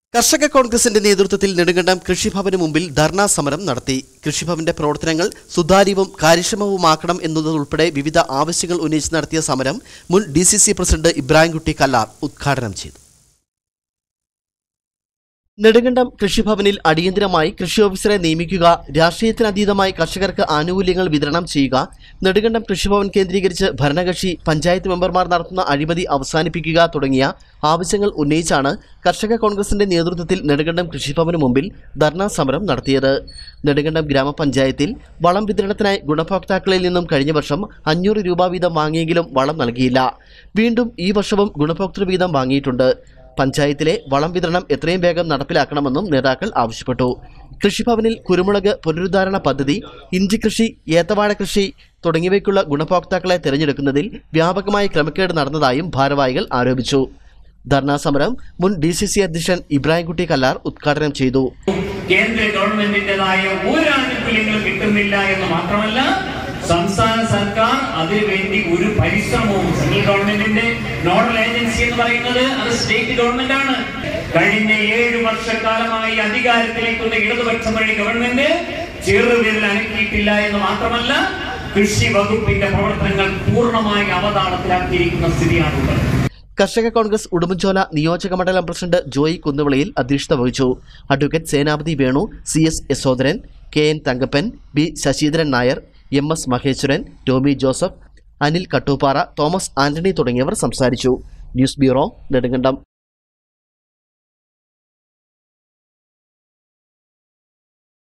കർഷക കോൺഗ്രസിന്റെ നേതൃത്വത്തിൽ നെടുങ്കണ്ടം കൃഷിഭവന് മുമ്പിൽ ധർണാ സമരം നടത്തി കൃഷിഭവന്റെ പ്രവർത്തനങ്ങൾ സുതാര്യവും കാര്യക്ഷമവുമാക്കണം എന്നതുൾപ്പെടെ വിവിധ ആവശ്യങ്ങൾ ഉന്നയിച്ച് നടത്തിയ സമരം മുൻ D C C president Ibrahimkutty Kallar ഉദ്ഘാടനം ചെയ്തു നെടുങ്കണ്ടം കൃഷിഭവനിൽ അടിയന്തരമായി കൃഷി ഓഫീസറെ നിയമിക്കുക രാഷ്ട്രീയത്തിനതീതമായി കർഷകർക്ക് ആനുകൂല്യങ്ങൾ വിതരണം ചെയ്യുക നെടുങ്കണ്ടം കൃഷിഭവൻ കേന്ദ്രീകരിച്ച് ഭരണകക്ഷി പഞ്ചായത്ത് മെമ്പർമാർ നടത്തുന്ന അഴിമതി അവസാനിപ്പിക്കുക തുടങ്ങിയ ആവശ്യങ്ങൾ ഉന്നയിച്ചാണ് കർഷക കോൺഗ്രസിന്റെ നേതൃത്വത്തിൽ നെടുങ്കണ്ടം കൃഷിഭവന് മുമ്പിൽ ധർണാ സമരം നടത്തിയത് നെടുങ്കണ്ടം ഗ്രാമപഞ്ചായത്തിൽ വളം വിതരണത്തിനായി ഗുണഭോക്താക്കളിൽ നിന്നും കഴിഞ്ഞ വർഷം അഞ്ഞൂറ് രൂപ വീതം വാങ്ങിയെങ്കിലും വളം നൽകിയില്ല വീണ്ടും ഈ വർഷവും ഗുണഭോക്തൃ വീതം വാങ്ങിയിട്ടുണ്ട് പഞ്ചായത്തിലെ വളം വിതരണം എത്രയും വേഗം നടപ്പിലാക്കണമെന്നും നേതാക്കൾ ആവശ്യപ്പെട്ടു കൃഷിഭവനിൽ കുരുമുളക് പുനരുദ്ധാരണ പദ്ധതി ഇഞ്ചി കൃഷി ഏത്തവാഴ കൃഷി തുടങ്ങിയവയ്ക്കുള്ള ഗുണഭോക്താക്കളെ തിരഞ്ഞെടുക്കുന്നതിൽ വ്യാപകമായ ക്രമക്കേട് നടന്നതായും ഭാരവാഹികൾ ആരോപിച്ചു ധർണാ സമരം മുൻ ഡി സി സി അധ്യക്ഷൻ ഇബ്രാഹിംകുട്ടി കല്ലാർ ഉദ്ഘാടനം ചെയ്തു കേന്ദ്ര ഗവൺമെന്റിന്റേതായ ഒരു ആനുകൂല്യങ്ങളും കിട്ടുന്നില്ല എന്ന് മാത്രമല്ല സംസ്ഥാന സർക്കാർ അതിനുവേണ്ടി ഒരു പരിശ്രമവും സെൻട്രൽ ഗവൺമെന്റിന്റെ നോഡൽ ഏജൻസി എന്ന് പറയുന്നത് അത് സ്റ്റേറ്റ് ഗവൺമെന്റ് ആണ് കഴിഞ്ഞ ഏഴ് വർഷക്കാലമായി അധികാരത്തിലേക്കുള്ള ഇടതുപക്ഷം വഴി ഗവൺമെന്റ് ചെറുവിരൽ അനക്കിയിട്ടില്ല എന്ന് മാത്രമല്ല കൃഷി വകുപ്പിന്റെ പ്രവർത്തനങ്ങൾ പൂർണ്ണമായി അവതാളത്തിലാക്കിയിരിക്കുന്ന സ്ഥിതിയാണുള്ളത് കർഷക കോൺഗ്രസ് ഉടുമ്പൻചോല നിയോജക മണ്ഡലം പ്രസിഡന്റ് ജോയി കുന്നുവിളയിൽ അധ്യക്ഷത വഹിച്ചു advocate Senapathi Venu C S Yashodharan K N Thankappan B Sasheendran Nair M S Maheshwaran Tomy Joseph Anil Kattupara Thomas Antony തുടങ്ങിയവർ സംസാരിച്ചു ന്യൂസ് ബ്യൂറോ നെടുങ്കണ്ടം